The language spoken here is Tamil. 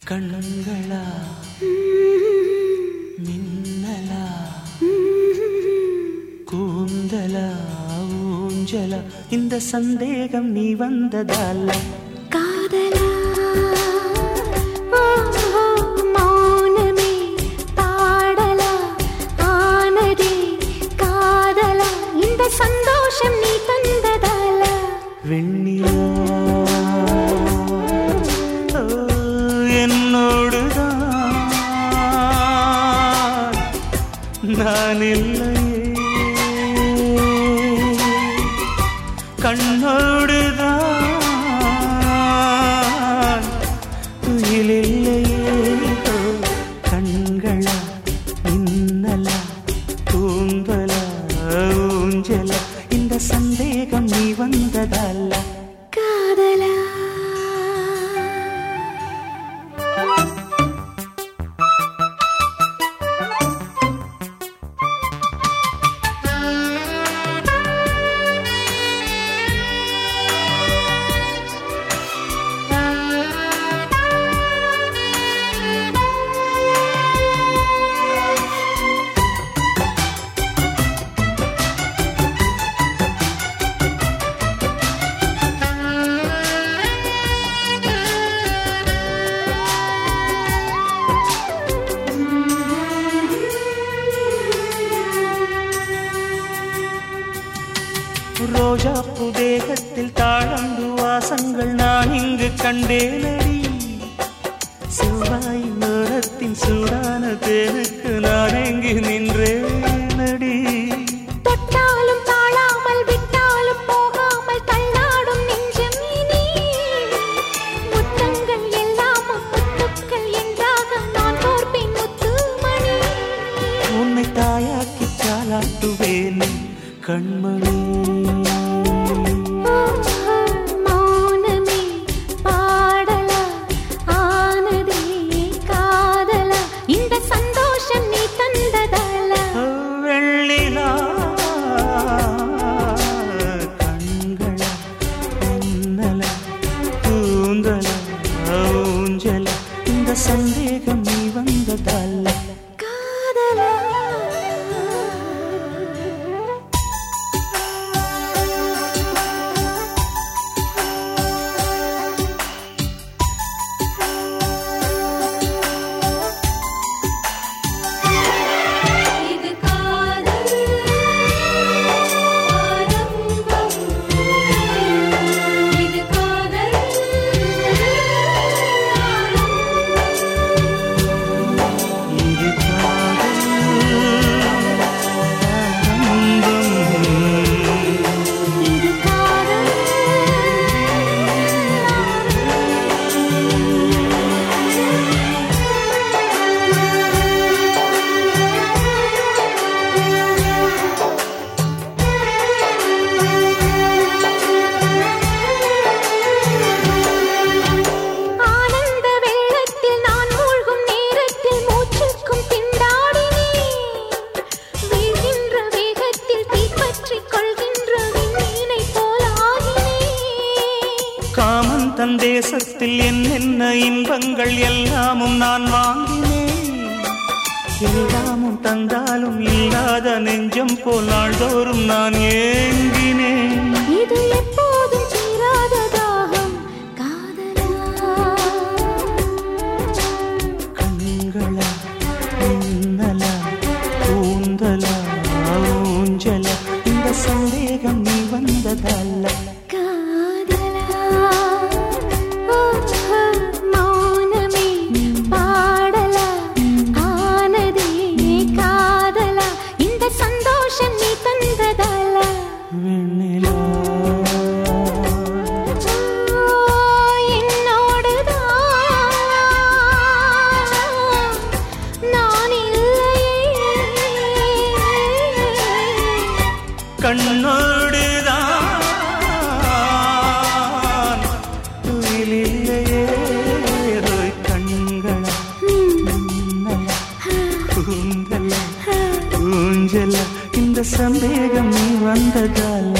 கண்களா மின்னலா கூந்தலா ஊஞ்சலா இந்த சந்தேகம் நீ வந்ததால காதலா ஓ, ஓ, மௌனமே பாடலா ஆனதே காதலா இந்த சந்தோஷம் நீ தந்ததால வெண்ணிலா ஓ, என்னோடுதான் நான் இல்லையே கண்ணோடுதான் துயிலில்லையே ஓ, கண்களா இன்னலா தூந்தலா ஊஞ்சலா இந்த சந்தேகம் நீ வந்ததல்ல காதலா ரோஜா புதேகத்தில் தாழம்பு வாசங்கள் நான் இங்கு கண்டேனடி செவ்வாய் நேரத்தின் சூடான தேனுக்கு நான் எங்கு நின்றேனடி தொட்டாலும் தாழாமல் விட்டாலும் போகாமல் தள்ளாடும் நெஞ்சம் இனி முத்தங்கள் எல்லாமும் முத்துக்கள் என்றாக நான் தோற்பின் முத்துமணி உன்னை தாயாக்கி தாளாட்டுவேன் கண்மணி ஓ, ஓ, மௌனமே பாடலா ஆனதே காதலா இந்த சந்தோஷம் நீ தந்ததால வெள்ளிலா கண்களா மின்னலா கூந்தலா ஊஞ்சலா இந்த சந்தேகம் நீ வந்ததல்ல காதலா இது காதல் ஆரம்பம் இது காதல் இது காதல் ஆரம்பம். இது காதல் ஆனந்த வெள்ளத்தில் நான் மூழ்கும் நேரத்தில் மூச்சுக்கும் திண்டாடினேன் வீழ்கின்ற வேகத்தில் தீப்பற்றிக் கொள்கின்ற விண்மீனை போலாகினேன் காமன் தன் தேசத்தில் என்னென்ன இன்பங்கள் எல்லாமும் நான் வாங்கினேன் எல்லாமும் தந்தாலும் இல்லாத நெஞ்சம் போல் நாள்தோறும் நான் ஏங்கினேன் இது எப்போதும் தீராத தாகம் காதலா கண்களா மின்னலா கூந்தலா ஊஞ்சலா இந்த சந்தேகம் நீ வந்ததல்ல காதலா ஓ, ஓ, மௌனமே பாடலா ஆனதே காதலா இந்த சந்தோஷம் நீ தந்ததாலா வெண்ணிலா ஓ, என்னோடுதான் நான் இல்லையே கண்ணோடுதான் துயிலில்லையே ஓய் கண்களா மின்னலா கூந்தலா ஊஞ்சலா இந்த சந்தேகம் நீ வந்ததால